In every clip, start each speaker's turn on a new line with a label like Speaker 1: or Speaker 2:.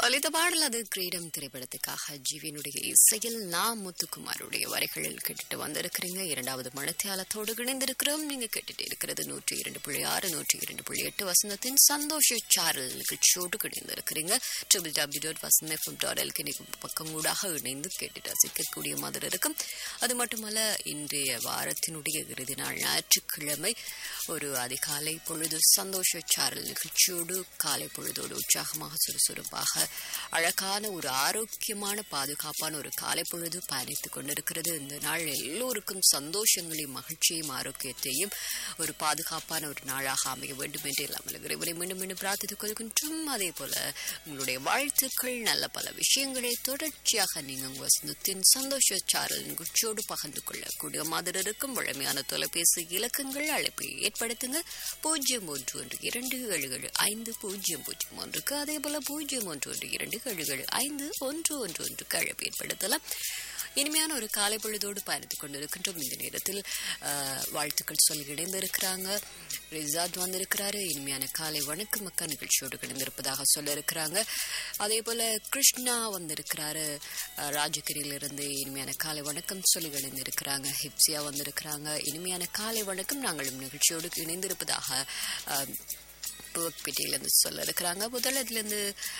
Speaker 1: ஒலித்த பாடல் அது கிரீடம் திரைப்படத்துக்காக ஜீவினுடைய இசையில் நான் முத்துக்குமாருடைய வரிகளில் கேட்டுட்டு வந்திருக்கிறீங்க இரண்டாவது மனத்தியாலத்தோடு இணைந்திருக்கிறோம் நீங்க கேட்டுட்டு இருக்கிறது நூற்றி இரண்டு புள்ளி ஆறு நூற்றி இரண்டு புள்ளி எட்டு வசந்தத்தின் சந்தோஷ சாரல் நிகழ்ச்சியோடு இணைந்திருக்கிறீங்க triple W dot Vasanth FM dot LK பக்கம் ஊடாக இணைந்து கேட்டுட்டு ரசிக்கக்கூடிய மாதிரி இருக்கும் அது மட்டுமல்ல இன்றைய வாரத்தினுடைய இறுதி நாள் ஞாயிற்றுக்கிழமை ஒரு அதிகாலை பொழுது சந்தோஷ சாரல் நிகழ்ச்சியோடு காலை பொழுதோடு உற்சாகமாக சுறுசுறுப்பாக அழகான ஒரு ஆரோக்கியமான பாதுகாப்பான ஒரு காலை பொழுது பயணித்துக் கொண்டிருக்கிறது இந்த நாள் எல்லோருக்கும் சந்தோஷங்களையும் மகிழ்ச்சியையும் ஆரோக்கியத்தையும் ஒரு பாதுகாப்பான ஒரு நாளாக அமைய வேண்டும் என்று இல்லாமல் இறைவனை மீண்டும் மீண்டும் பிரார்த்தித்துக் கொள்கின்றோம் அதே போல உங்களுடைய வாழ்த்துக்கள் நல்ல பல விஷயங்களை தொடர்ச்சியாக நீங்கள் உங்கள் வசந்தத்தின் சந்தோஷ சாரல் நிகழ்ச்சியோடு பகிர்ந்து கொள்ளக்கூடிய மாதிரி இருக்கும் வழமையான தொலைபேசி இலக்கங்கள் அழைப்பை ஏற்படுத்துங்க பூஜ்ஜியம் ஒன்று ஒன்று இரண்டு ஏழு ஏழு ஐந்து பூஜ்ஜியம் பூஜ்ஜியம் ஒன்றுக்கு அதே போல பூஜ்ஜியம் ஒன்று ஒன்று இரண்டு ஏழு ஏழு ஐந்து ஒன்று ஒன்று ஒன்றுக்கு அழைப்பு ஏற்படுத்தலாம் இனிமையான ஒரு காலை பொழுதோடு பயணித்துக் கொண்டிருக்கின்றோம் இந்த நேரத்தில் ஆஹ், வாழ்த்துக்கள் சொல்லி இணைந்திருக்கிறாங்க ரிசாத் வந்திருக்கிறாரு இனிமையான காலை வணக்கம் மக்கா நிகழ்ச்சியோடு இணைந்திருப்பதாக சொல்ல இருக்கிறாங்க அதே போல கிருஷ்ணா வந்திருக்கிறாரு ஆஹ், ராஜகிரியிலிருந்து இனிமையான காலை வணக்கம் சொல்லி இணைந்திருக்கிறாங்க ஹிப்சியா வந்திருக்கிறாங்க இனிமையான காலை வணக்கம் நாங்களும் நிகழ்ச்சியோடு இணைந்திருப்பதாக ஆஹ், புவக்பேட்டையிலேருந்து சொல்ல இருக்கிறாங்க முதலத்துலேருந்து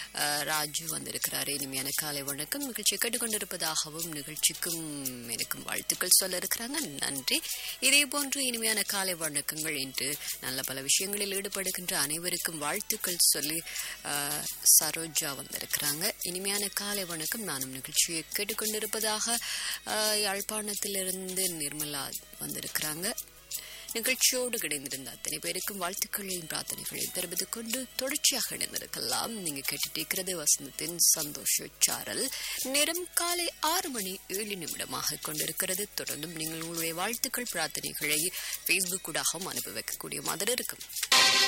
Speaker 1: ராஜு வந்திருக்கிறாரு இனிமையான காலை வணக்கம் நிகழ்ச்சி கேட்டுக்கொண்டிருப்பதாகவும் நிகழ்ச்சிக்கும் எனக்கும் வாழ்த்துக்கள் சொல்ல இருக்கிறாங்க நன்றி இதே போன்று இனிமையான காலை வணக்கங்கள் இன்று நல்ல பல விஷயங்களில் ஈடுபடுகின்ற அனைவருக்கும் வாழ்த்துக்கள் சொல்லி ஆஹ், சரோஜா வந்திருக்கிறாங்க இனிமையான காலை வணக்கம் நானும் நிகழ்ச்சியை கேட்டுக்கொண்டிருப்பதாக ஆஹ், யாழ்ப்பாணத்திலிருந்து நிர்மலா வந்திருக்கிறாங்க நிகழ்ச்சியோடு கிடைந்திருந்த அத்தனை பேருக்கும் வாழ்த்துக்களையும் பிரார்த்தனைகளையும் தெரிவித்துக் கொண்டு தொடர்ச்சியாக இணைந்திருக்கலாம் நீங்க கேட்டுட்டு இருக்கிறது வசந்தத்தின் சந்தோஷ சாரல் நேரம் காலை ஆறு மணி ஏழு நிமிடமாக கொண்டிருக்கிறது தொடர்ந்தும் நீங்கள் உங்களுடைய வாழ்த்துக்கள் பிரார்த்தனைகளை ஃபேஸ்புக் ஊடாகவும் அனுப்பி வைக்கக்கூடிய மாதிரி இருக்கும்